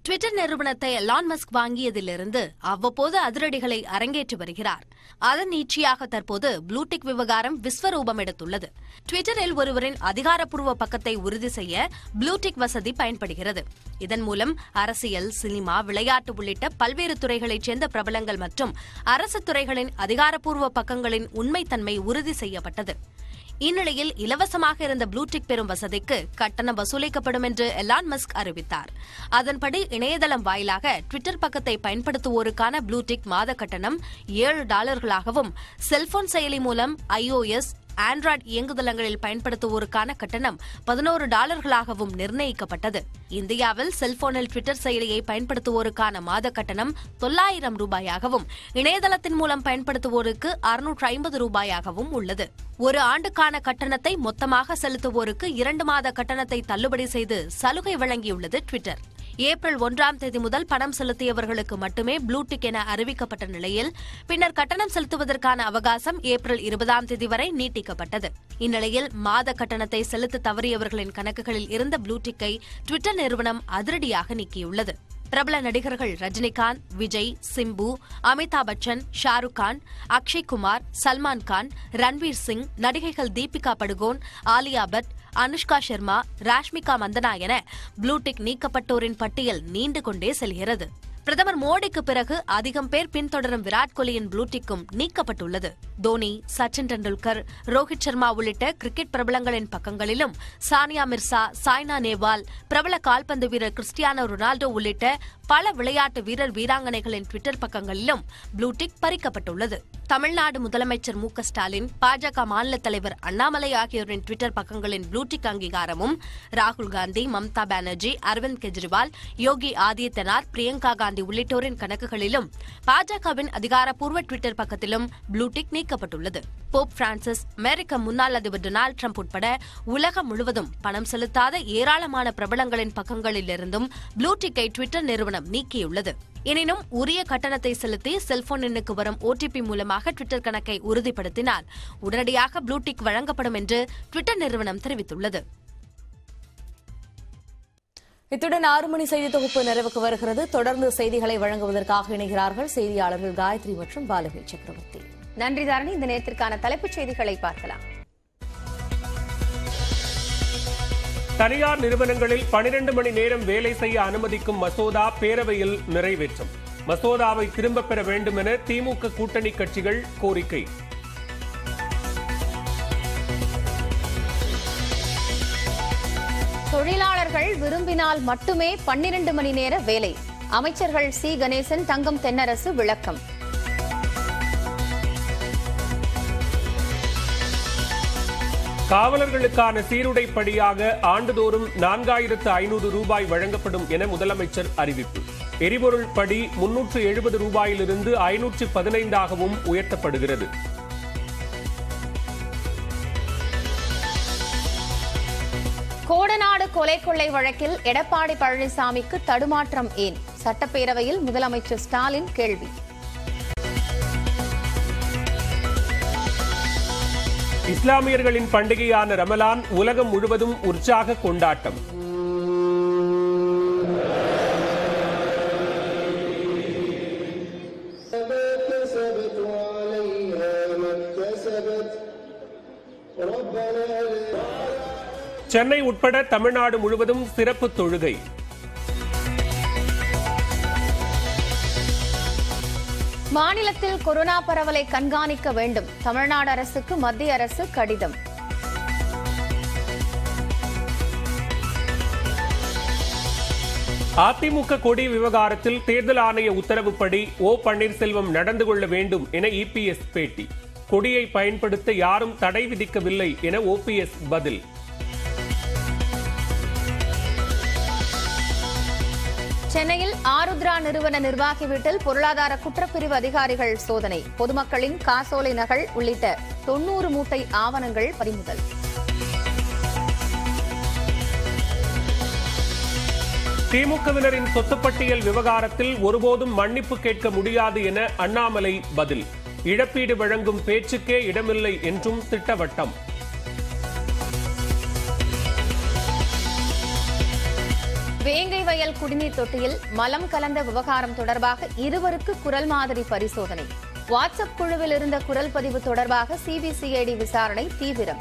Twitter நிறுவனத்தை Elon Musk வாங்கியதிலிருந்து அவ்வப்போது அதிரடிகளை அரங்கேற்றி வருகிறார் அதன் நீட்சியாக தற்போது ப்ளூடிக் விவகாரம் விஸ்வரூபம் எடுத்துள்ளது ட்விட்டரில் ஒருவரின் அதிகாரப்பூர்வ பக்கத்தை உறுதி செய்ய ப்ளூடிக் வசதி பயன்படுகிறது இதன் மூலம் அரசியல் சினிமா விளையாட்டு உள்ளிட்ட பல்வேறு துறைகளைச் சேர்ந்த பிரபலங்கள் மற்றும் அரசு துறைகளின் அதிகாரப்பூர்வ பக்கங்களின் உண்மைத்தன்மை உறுதி செய்யப்பட்டது இந்நிலையில் இலவசமாக இருந்த ப்ளூடிக் பெறும் வசதிக்கு கட்டணம் வசூலிக்கப்படும் என்று எலான் மஸ்க் அறிவித்தார் அதன்படி இணையதளம் வாயிலாக ட்விட்டர் பக்கத்தை பயன்படுத்துவோருக்கான ப்ளூடிக் மாத கட்டணம் ஏழு டாலர்களாகவும் செல்போன் செயலி மூலம் ஐஓஎஸ் ஆண்ட்ராய்டு இயங்குதளங்களில் பயன்படுத்துவோருக்கான கட்டணம் பதினோரு டாலர்களாகவும் நிர்ணயிக்கப்பட்டது இந்தியாவில் செல்போனில் ட்விட்டர் செயலியை பயன்படுத்துவோருக்கான மாத கட்டணம் தொள்ளாயிரம் ரூபாயாகவும் இணையதளத்தின் மூலம் பயன்படுத்துவோருக்கு அறுநூற்று ஐம்பது ரூபாயாகவும் உள்ளது ஒரு ஆண்டுக்கான கட்டணத்தை மொத்தமாக செலுத்துவோருக்கு இரண்டு மாத கட்டணத்தை தள்ளுபடி செய்து சலுகை வழங்கியுள்ளது ட்விட்டர் ஏப்ரல் ஒன்றாம் தேதி முதல் பணம் செலுத்தியவர்களுக்கு மட்டுமே ப்ளூடிக் என அறிவிக்கப்பட்ட நிலையில் பின்னர் கட்டணம் செலுத்துவதற்கான அவகாசம் ஏப்ரல் இருபதாம் தேதி வரை நீட்டிக்கப்பட்டது இந்நிலையில் மாத கட்டணத்தை செலுத்த தவறியவர்களின் கணக்குகளில் இருந்த ப்ளூடிக்கை ட்விட்டர் நிறுவனம் அதிரடியாக நீக்கியுள்ளது பிரபல நடிகர்கள் ரஜினிகாந்த் விஜய் சிம்பு அமிதாப் பச்சன் ஷாருக் கான் அக்ஷய் குமார் சல்மான் கான் ரன்வீர் சிங் நடிகைகள் தீபிகா படுகோன் ஆலியா பட் அனுஷ்கா சர்மா ராஷ்மிகா மந்தனா என ப்ளூடிக் நீக்கப்பட்டோரின் பட்டியல் நீண்டு கொண்டே செல்கிறது பிரதமர் மோடிக்கு பிறகு அதிகம் பேர் பின்தொடரும் விராட் கோலியின் ப்ளூடிக்கும் நீக்கப்பட்டுள்ளது தோனி சச்சின் டெண்டுல்கர் ரோஹித் சர்மா உள்ளிட்ட கிரிக்கெட் பிரபலங்களின் பக்கங்களிலும் சானியா மிர்சா சாய்னா நேவால் பிரபல கால்பந்து வீரர் கிறிஸ்டியானோ ரொனால்டோ உள்ளிட்ட பல விளையாட்டு வீரர் வீராங்கனைகளின் ட்விட்டர் பக்கங்களிலும் ப்ளூடிக் பறிக்கப்பட்டுள்ளது தமிழ்நாடு முதலமைச்சர் மு க ஸ்டாலின் பாஜக மாநில தலைவர் அண்ணாமலை ஆகியோரின் ட்விட்டர் பக்கங்களின் ப்ளூடிக் அங்கீகாரமும் ராகுல் காந்தி மம்தா பானர்ஜி அரவிந்த் கெஜ்ரிவால் யோகி ஆதித்யநாத் பிரியங்கா காந்தி உள்ளிட்டோரின் கணக்குகளிலும் பாஜகவின் அதிகாரப்பூர்வ ட்விட்டர் பக்கத்திலும் ப்ளூடிக் நீக்கப்பட்டுள்ளது போப் பிரான்சிஸ் அமெரிக்க முன்னாள் அதிபர் டொனால்டு ட்ரம்ப் உட்பட உலகம் முழுவதும் பணம் செலுத்தாத ஏராளமான பிரபலங்களின் பக்கங்களிலிருந்தும் ப்ளூடிக்கை ட்விட்டர் நிறுவனம் நீக்கியுள்ளது எனினும் உரிய கட்டணத்தை செலுத்தி செல்போன் எண்ணுக்கு வரும் ஓடிபி மூலமாக ட்விட்டர் கணக்கை உறுதிப்படுத்தினால் உடனடியாக ப்ளூடிக் வழங்கப்படும் என்று ட்விட்டர் நிறுவனம் தெரிவித்துள்ளது இத்துடன் ஆறு மணி செய்தி தொகுப்பு நிறைவுக்கு வருகிறது தொடர்ந்து செய்திகளை வழங்குவதற்காக இணைகிறார்கள் செய்தியாளர்கள் காயத்ரி மற்றும் பாலவேல் சக்கரவர்த்தி நன்றி தாரணி இந்த நேரத்திற்கான தலைப்புச் செய்திகளை பார்க்கலாம் தனியார் நிறுவனங்களில் 12 மணி நேரம் வேலை செய்ய அனுமதிக்கும் மசோதா பேரவையில் நிறைவேற்றும் மசோதாவை திரும்பப் பெற வேண்டும் என திமுக கூட்டணி கட்சிகள் கோரிக்கை தொழிலாளர்கள் விரும்பினால் மட்டுமே பன்னிரண்டு மணி நேர வேலை அமைச்சர்கள் சி கணேசன் தங்கம் தென்னரசு விளக்கம் காவலர்களுக்கான சீருடைப்படியாக ஆண்டுதோறும் நான்காயிரத்து ஐநூறு ரூபாய் வழங்கப்படும் என முதலமைச்சர் அறிவிப்பு எரிபொருள் படி முன்னூற்று எழுபது ரூபாயிலிருந்து ஐநூற்று பதினைந்தாகவும் உயர்த்தப்படுகிறது கோடநாடு கொலை கொள்ளை வழக்கில் எடப்பாடி பழனிசாமிக்கு தடுமாற்றம் ஏன் சட்டப்பேரவையில் முதலமைச்சர் ஸ்டாலின் கேள்வி இஸ்லாமியர்களின் பண்டிகையான ரமலான் உலகம் முழுவதும் உற்சாக கொண்டாட்டம் كسبت عليها ما اكتسبت ربنا சென்னை உட்பட தமிழ்நாடு முழுவதும் சிறப்பு தொழுகை மாநிலத்தில் கொரோனா பரவலை கண்காணிக்க வேண்டும் தமிழ்நாடு அரசுக்கு மத்திய அரசு கடிதம் அதிமுக கொடி விவகாரத்தில் தேர்தல் ஆணைய உத்தரவுப்படி ஓ பன்னீர்செல்வம் நடந்து கொள்ள வேண்டும் என இபிஎஸ் பேட்டி கொடியை பயன்படுத்த யாரும் தடை விதிக்கவில்லை என ஓபிஎஸ் பதில் சென்னையில் ஆருத்ரா நிறுவன நிர்வாகி வீட்டில் பொருளாதார குற்றப்பிரிவு அதிகாரிகள் சோதனை பொதுமக்களின் காசோலை நகல் உள்ளிட்ட தொன்னூறு மூட்டை ஆவணங்கள் பறிமுதல் திமுகவினரின் சொத்துப்பட்டியல் விவகாரத்தில் ஒருபோதும் மன்னிப்பு கேட்க முடியாது என அண்ணாமலை பதில் இழப்பீடு வழங்கும் பேச்சுக்கே இடமில்லை என்றும் திட்டவட்டம் வேங்கை வயல் குடிநீர் தொட்டியில் மலம் கலந்த விவகாரம் தொடர்பாக இருவருக்கு குரல் மாதிரி பரிசோதனை வாட்ஸ்அப் குழுவில் இருந்த குரல் பதிவு தொடர்பாக சிபிசிஐடி விசாரணை தீவிரம்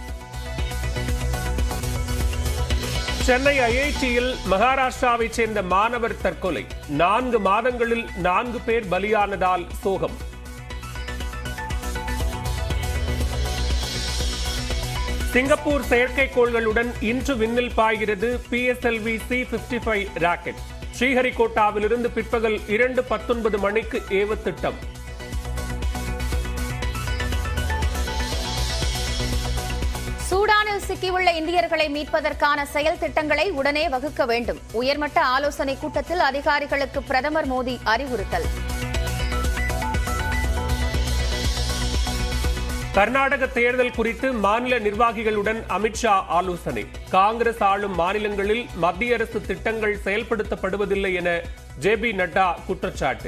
சென்னை ஐஐடியில் மகாராஷ்டிராவைச் சேர்ந்த மாணவர் தற்கொலை நான்கு மாதங்களில் நான்கு பேர் பலியானதால் சோகம் சிங்கப்பூர் செயற்கைக்கோள்களுடன் இன்று விண்ணில் பாய்கிறது PSLV C fifty five rocket ஸ்ரீஹரிகோட்டாவிலிருந்து பிற்பகல் இரண்டு பத்தொன்பது மணிக்கு ஏவத்திட்டம் சூடானில் சிக்கியுள்ள இந்தியர்களை மீட்பதற்கான செயல் திட்டங்களை உடனே வகுக்க வேண்டும் உயர்மட்ட ஆலோசனை கூட்டத்தில் அதிகாரிகளுக்கு பிரதமர் மோடி அறிவுறுத்தல் கர்நாடக தேர்தல் குறித்து மாநில நிர்வாகிகளுடன் அமித்ஷா ஆலோசனை காங்கிரஸ் ஆளும் மாநிலங்களில் மத்திய அரசு திட்டங்கள் செயல்படுத்தப்படுவதில்லை என ஜே பி நட்டா குற்றச்சாட்டு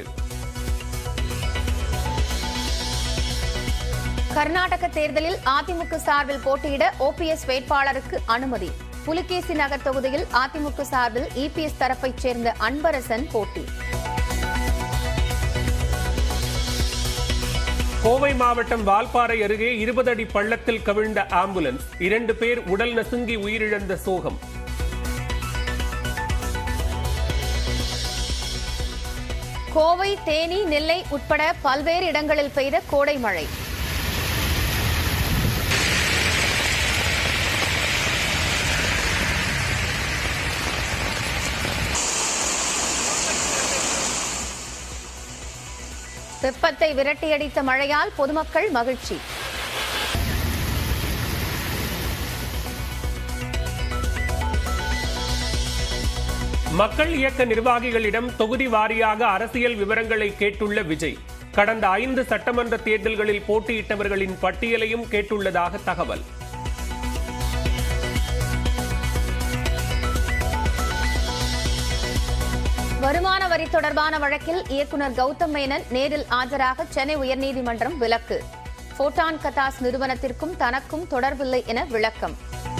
கர்நாடக தேர்தலில் அதிமுக சார்பில் போட்டியிட ஓபிஎஸ் வேட்பாளருக்கு அனுமதி புலிகேசி நகர் தொகுதியில் அதிமுக சார்பில் இபிஎஸ் தரப்பைச் சேர்ந்த அன்பரசன் போட்டி கோவை மாவட்டம் வால்பாறை அருகே இருபது அடி பள்ளத்தில் கவிழ்ந்த ஆம்புலன்ஸ் இரண்டு பேர் உடல் நசுங்கி உயிரிழந்த சோகம் கோவை தேனி நெல்லை உட்பட பல்வேறு இடங்களில் பெய்த கோடை மழை வெப்பத்தை விரட்டியடித்த மழையால் பொதுமக்கள் மகிழ்ச்சி மக்கள் இயக்க நிர்வாகிகளிடம் தொகுதி வாரியாக அரசியல் விவரங்களை கேட்டுள்ள விஜய் கடந்த ஐந்து சட்டமன்ற தேர்தல்களில் போட்டியிட்டவர்களின் பட்டியலையும் கேட்டுள்ளதாக தகவல் வருமான வரி தொடர்பான வழக்கில் இயக்குநர் கௌதம் மேனன் நேரில் ஆஜராக சென்னை உயர்நீதிமன்றம் விலக்கு போட்டான் கதாஸ் நிறுவனத்திற்கும் தனக்கும் தொடர்பில்லை என விளக்கம்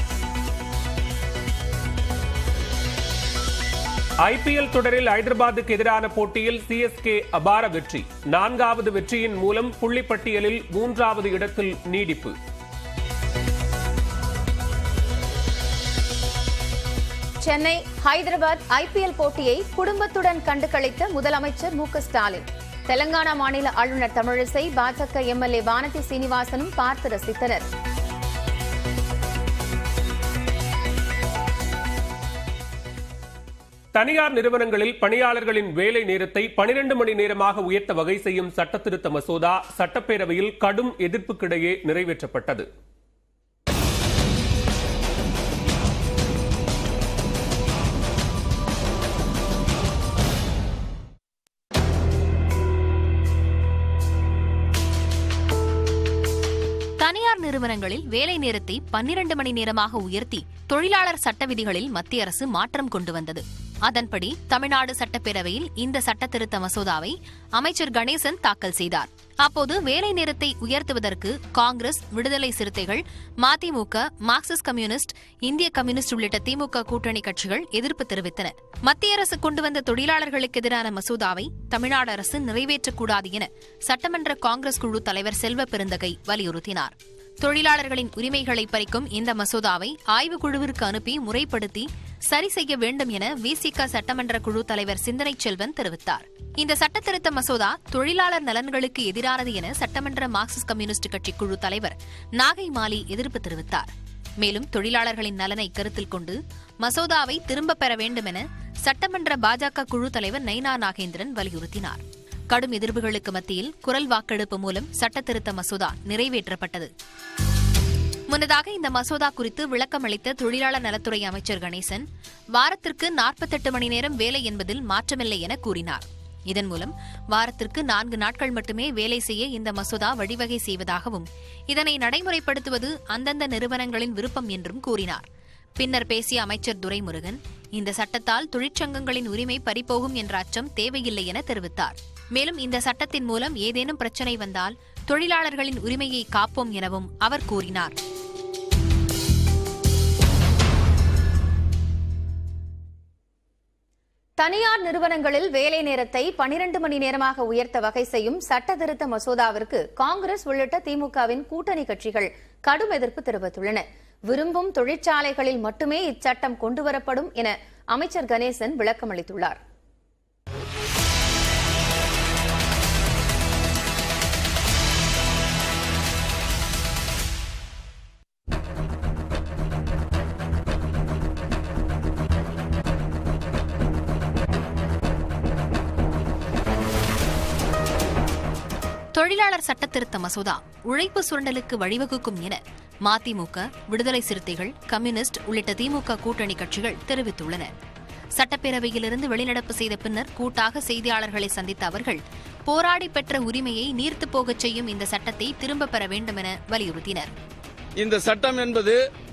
ஐபிஎல் தொடரில் ஐதராபாத்துக்கு எதிரான போட்டியில் சிஎஸ்கே அபார வெற்றி நான்காவது வெற்றியின் மூலம் புள்ளிப்பட்டியலில் மூன்றாவது இடத்தில் நீடிப்பு சென்னை ஹைதராபாத் ஐபிஎல் போட்டியை குடும்பத்துடன் கண்டு களித்த முதலமைச்சர் மு க ஸ்டாலின் தெலங்கானா மாநில ஆளுநர் தமிழிசை பாஜக எம்எல்ஏ வானதி சீனிவாசனும் பார்த்து ரசித்தனர் தனியார் நிறுவனங்களில் பணியாளர்களின் வேலை நேரத்தை பனிரெண்டு மணி நேரமாக உயர்த்த வகை செய்யும் சட்டத்திருத்த மசோதா சட்டப்பேரவையில் கடும் எதிர்ப்புக்கிடையே நிறைவேற்றப்பட்டது தனியார் நிறுவனங்களில் வேலை நேரத்தை பன்னிரண்டு மணி நேரமாக உயர்த்தி தொழிலாளர் சட்ட விதிகளில் மத்திய அரசு மாற்றம் கொண்டு வந்தது அதன்படி தமிழ்நாடு சட்டப்பேரவையில் இந்த சட்ட திருத்த மசோதாவை அமைச்சர் கணேசன் தாக்கல் செய்தார் அப்போது வேலை நேரத்தை உயர்த்துவதற்கு காங்கிரஸ் விடுதலை சிறுத்தைகள் மதிமுக மார்க்சிஸ்ட் கம்யூனிஸ்ட் இந்திய கம்யூனிஸ்ட் உள்ளிட்ட திமுக கூட்டணி கட்சிகள் எதிர்ப்பு தெரிவித்தன மத்திய அரசு கொண்டு வந்த தொழிலாளர்களுக்கு எதிரான மசோதாவை தமிழ்நாடு அரசு நிறைவேற்றக்கூடாது என சட்டமன்ற காங்கிரஸ் குழு தலைவர் செல்வ பெருந்தகை வலியுறுத்தினார் தொழிலாளர்களின் உரிமைகளை பறிக்கும் இந்த மசோதாவை ஆய்வுக்குழுவிற்கு அனுப்பி முறைப்படுத்தி சரி செய்ய வேண்டும் என விசிக சட்டமன்ற குழு தலைவர் சிந்தனை செல்வன் தெரிவித்தார் இந்த சட்டத்திருத்த மசோதா தொழிலாளர் நலன்களுக்கு எதிரானது என சட்டமன்ற மார்க்சிஸ்ட் கம்யூனிஸ்ட் கட்சி குழு தலைவர் நாகை மாலி எதிர்ப்பு தெரிவித்தார் மேலும் தொழிலாளர்களின் நலனை கருத்தில் கொண்டு மசோதாவை திரும்பப் பெற வேண்டும் என சட்டமன்ற பாஜக குழு தலைவர் நைனா நாகேந்திரன் வலியுறுத்தினார் கடும் எதிர்ப்புகளுக்கு மத்தியில் குரல் வாக்கெடுப்பு மூலம் சட்டத்திருத்த மசோதா நிறைவேற்றப்பட்டது முன்னதாக இந்த மசோதா குறித்து விளக்கம் அளித்த தொழிலாளர் நலத்துறை அமைச்சர் கணேசன் வாரத்திற்கு நாற்பத்தெட்டு மணி நேரம் வேலை என்பதில் மாற்றமில்லை என கூறினார் இதன் மூலம் வாரத்திற்கு நான்கு நாட்கள் மட்டுமே வேலை செய்ய இந்த மசோதா வழிவகை செய்வதாகவும் இதனை நடைமுறைப்படுத்துவது அந்தந்த நிறுவனங்களின் விருப்பம் என்றும் கூறினார் பின்னர் பேசிய அமைச்சர் துரைமுருகன் இந்த சட்டத்தால் தொழிற்சங்கங்களின் உரிமை பறிபோகும் என்ற அச்சம் தேவையில்லை என தெரிவித்தார் மேலும் இந்த சட்டத்தின் மூலம் ஏதேனும் பிரச்சனை வந்தால் தொழிலாளர்களின் உரிமையை காப்போம் எனவும் அவர் கூறினார் தனியார் நிறுவனங்களில் வேலை நேரத்தை பனிரண்டு மணி நேரமாக உயர்த்த வகை செய்யும் சட்ட திருத்த மசோதாவிற்கு காங்கிரஸ் உள்ளிட்ட திமுகவின் கூட்டணி கட்சிகள் கடும் எதிர்ப்பு தெரிவித்துள்ளன விரும்பும் தொழிற்சாலைகளில் மட்டுமே இச்சட்டம் கொண்டுவரப்படும் என அமைச்சர் கணேசன் விளக்கம் அளித்துள்ளார் தொழிலாளர் சட்டத்திருத்த மசோதா உழைப்பு சுரண்டலுக்கு வழிவகுக்கும் என மதிமுக விடுதலை சிறுத்தைகள் கம்யூனிஸ்ட் உள்ளிட்ட திமுக கூட்டணி கட்சிகள் தெரிவித்துள்ளன சட்டப்பேரவையிலிருந்து வெளிநடப்பு செய்த பின்னர் கூட்டாக செய்தியாளர்களை சந்தித்த அவர்கள் போராடி பெற்ற உரிமையை நீர்த்துப் போகச் செய்யும் இந்த சட்டத்தை திரும்பப் பெற வேண்டும் என வலியுறுத்தினர் இந்த சட்டம் என்பது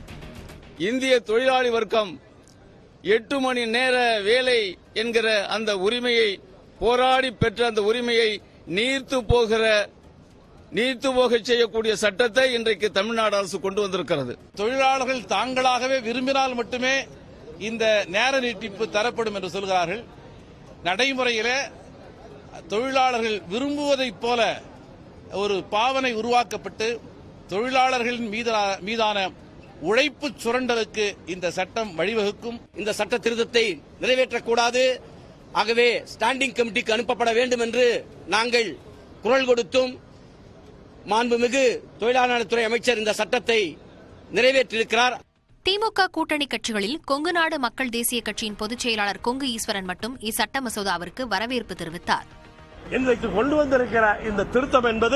இந்திய தொழிலாளி வர்க்கம் எட்டு மணி நேர வேலை என்கிற அந்த உரிமையை போராடி பெற்ற அந்த உரிமையை நீர்த்து போகிற நீர்த்து போக செய்யக்கூடிய சட்டத்தை இன்றைக்கு தமிழ்நாடு அரசு கொண்டு வந்திருக்கிறது தொழிலாளர்கள் தாங்களாகவே விரும்பினால் மட்டுமே இந்த நேர நீட்டிப்பு தரப்படும் என்று சொல்கிறார்கள் நடைமுறையில தொழிலாளர்கள் விரும்புவதைப் போல ஒரு பாவனை உருவாக்கப்பட்டு தொழிலாளர்களின் மீதா- மீதான உழைப்பு சுரண்டலுக்கு இந்த சட்டம் வழிவகுக்கும் இந்த சட்ட திருத்தத்தை நிறைவேற்றக்கூடாது ஆகவே ஸ்டாண்டிங் கமிட்டிக்கு அனுப்பப்பட வேண்டும் என்று நாங்கள் குரல் கொடுத்தும் மாண்புமிகு தொழிலாளர் நலத்துறை அமைச்சர் இந்த சட்டத்தை நிறைவேற்றியிருக்கிறார் திமுக கூட்டணி கட்சிகளில் கொங்கு நாடு மக்கள் தேசிய கட்சியின் பொதுச் செயலாளர் கொங்கு ஈஸ்வரன் மட்டும் இச்சட்ட மசோதாவிற்கு வரவேற்பு தெரிவித்தார் இன்றைக்கு கொண்டு வந்திருக்கிற இந்த திருத்தம் என்பது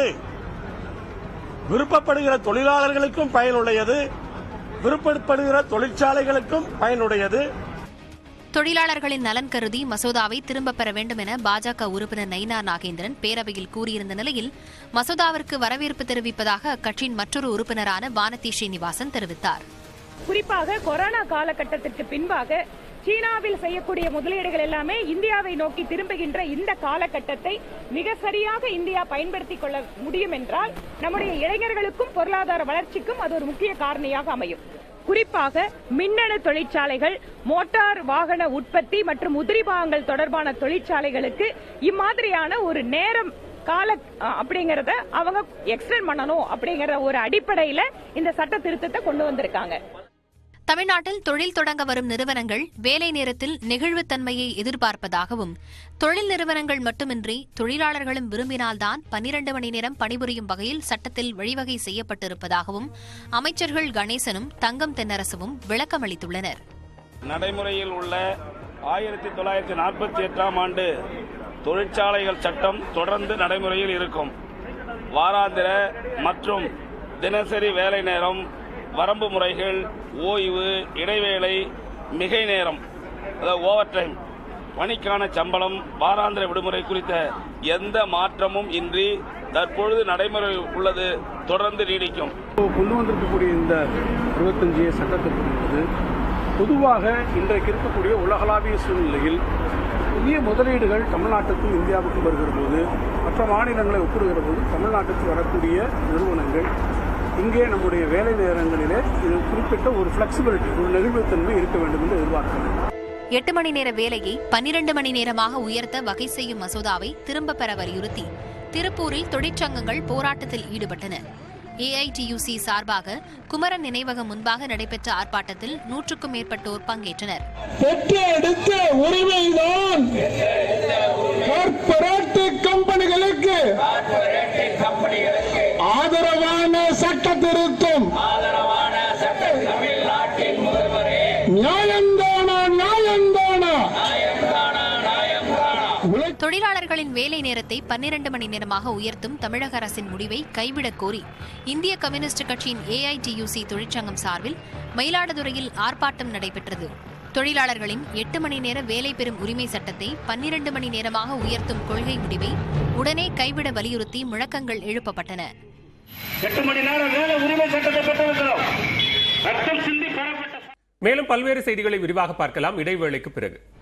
விருப்பப்படுகிற தொழிலாளர்களுக்கும் பயனுடையது விருப்பப்படுகிற தொழிற்சாலைகளுக்கும் பயனுடையது தொழிலாளர்களின் நலன் கருதி மசோதாவை திரும்பப் பெற வேண்டும் என பாஜக உறுப்பினர் நயினா நாகேந்திரன் பேரவையில் கூறியிருந்த நிலையில் மசோதாவிற்கு வரவேற்பு தெரிவிப்பதாக அக்கட்சியின் மற்றொரு உறுப்பினரான வானதி ஸ்ரீனிவாசன் தெரிவித்தார் குறிப்பாக கொரோனா காலகட்டத்திற்கு பின்பாக சீனாவில் செய்யக்கூடிய முதலீடுகள் எல்லாமே இந்தியாவை நோக்கி திரும்புகின்ற இந்த காலகட்டத்தை மிக சரியாக இந்தியா பயன்படுத்திக் கொள்ள முடியும் என்றால் நம்முடைய இளைஞர்களுக்கும் பொருளாதார வளர்ச்சிக்கும் அது ஒரு முக்கிய காரணியாக அமையும் குறிப்பாக மின்னணு தொழிற்சாலைகள் மோட்டார் வாகன உற்பத்தி மற்றும் உதிரி பாகங்கள் தொடர்பான தொழிற்சாலைகளுக்கு இம்மாதிரியான ஒரு நேரம் கால அ, அப்படிங்கறத அவங்க எக்ஸ்டெண்ட் பண்ணணும் அப்படிங்கிற ஒரு அடிப்படையில இந்த சட்ட திருத்தத்தை கொண்டு வந்திருக்காங்க தமிழ்நாட்டில் தொழில் தொடங்க வரும் நிறுவனங்கள் வேலை நேரத்தில் நெகிழ்வுத்தன்மையை எதிர்பார்ப்பதாகவும் தொழில் நிறுவனங்கள் மட்டுமின்றி தொழிலாளர்களும் விரும்பினால்தான் பன்னிரண்டு மணி நேரம் பணிபுரியும் வகையில் சட்டத்தில் வழிவகை செய்யப்பட்டிருப்பதாகவும் அமைச்சர்கள் கணேசனும் தங்கம் தென்னரசுவும் விளக்கமளித்துள்ளனர் நடைமுறையில் உள்ள ஆயிரத்தி தொள்ளாயிரத்தி நாற்பத்தி எட்டாம் ஆண்டு தொழிற்சாலைகள் சட்டம் தொடர்ந்து நடைமுறையில் இருக்கும் வாராந்திர மற்றும் தினசரி வேலை நேரம் வரம்பு முறைகள் ஓய்வு இடைவேளை மிகை நேரம் அதாவது ஓவர் டைம் பணிக்கான சம்பளம் வாராந்திர விடுமுறை குறித்த எந்த மாற்றமும் இன்றி தற்பொழுது நடைமுறை உள்ளது தொடர்ந்து நீடிக்கும் கொண்டு வந்திருக்கக்கூடிய இந்த இருபத்தஞ்சு சட்டத்திட்டம் என்பது பொதுவாக இன்றைக்கு இருக்கக்கூடிய உலகளாவிய சூழ்நிலையில் புதிய முதலீடுகள் தமிழ்நாட்டுக்கும் இந்தியாவுக்கும் வருகிற போது மற்ற மாநிலங்களை ஒப்பிடுகிற போது தமிழ்நாட்டுக்கு வரக்கூடிய நிறுவனங்கள் இங்கே நம்முடைய வேலை நேரங்களிலே இது குறிப்பிட்ட ஒரு ஃபிளெக்சிபிலிட்டி ஒரு நெகிழ்வுத்தன்மை இருக்க வேண்டும் என்று எதிர்பார்க்கிறேன் எட்டு மணி நேர வேலையை பன்னிரண்டு மணி நேரமாக உயர்த்த வகை செய்யும் மசோதாவை திரும்பப் பெற வலியுறுத்தி திருப்பூரில் தொழிற்சங்கங்கள் போராட்டத்தில் ஈடுபட்டன ஏஐடியுசி சார்பாக குமரன் நினைவகம் முன்பாக நடைபெற்ற ஆர்ப்பாட்டத்தில் நூற்றுக்கும் மேற்பட்டோர் பங்கேற்றனர் பெற்ற எடுத்த உரிமைதான் கார்பரேட் கம்பெனிகளுக்கு ஆதரவான சட்ட திருத்தம் நியாயந்தானா நியாயந்தானா உழை- தொழிலாளர்களின் வேலை நேரத்தை பன்னிரண்டு மணி நேரமாக உயர்த்தும் தமிழக அரசின் முடிவை கைவிடக் கோரி இந்திய கம்யூனிஸ்ட் கட்சியின் ஏஐடியுசி தொழிற்சங்கம் சார்பில் மயிலாடுதுறையில் ஆர்ப்பாட்டம் நடைபெற்றது தொழிலாளர்களின் எட்டு மணி நேர வேலை பெறும் உரிமை சட்டத்தை பன்னிரண்டு மணி நேரமாக உயர்த்தும் கொள்கை முடிவை உடனே கைவிட வலியுறுத்தி முழக்கங்கள் எழுப்பப்பட்டன எட்டு மணி நேரம் வேலை உரிமை சட்டத்தை பெற்றிருக்கிறோம் ரத்தம் சிந்தி பெறப்பட்ட மேலும் பல்வேறு செய்திகளை விரிவாக பார்க்கலாம் இடைவேளைக்கு பிறகு